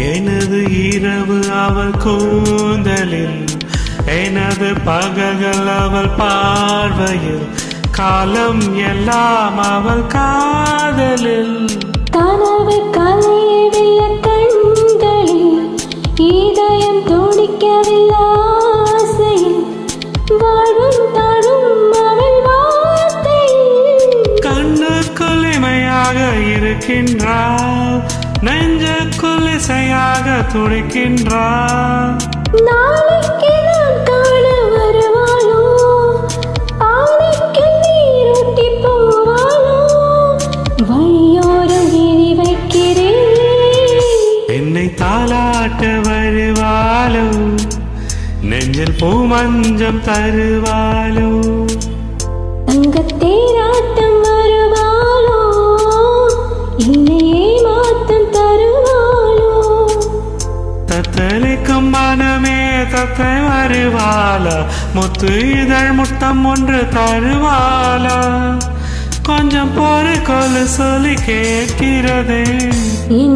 எனது இரவு அவள் கூந்தலில் எனது பகல்கள் அவள் பார்வையில் காலம் எல்லாம் அவள் காதலில் கனவு கலையவில்லை கண்களில் இதயம் துடிக்கவில்லை ஆசையில் வாழும் தாழும் அவள் வார்த்தையில் கண்ணுக்குள் இமையாக இருக்கின்றாள் நெஞ்சுக்குள் இசையாக துடிக்கின்றாள் நாளைக்கு நான் காண வருவாளோ ஆணைக்கு நீரூட்டி போவாளோ வழியோரம் விழி வைக்கிறேன் என்னை தாளாட்ட வருவாளோ நெஞ்சில் பூமஞ்சம் தருவாளோ தங்கத் தேராட்டம் வருவாளோ இல்லையே மாத்தம் தருவாளோ தத்தளிக்கும் மனமே தத்தை வருவாளா முத்து இதழ் முத்தம் ஒன்று தருவாளா கொஞ்சம் பொறு கொலு சொல்லி கேட்கிறதே என்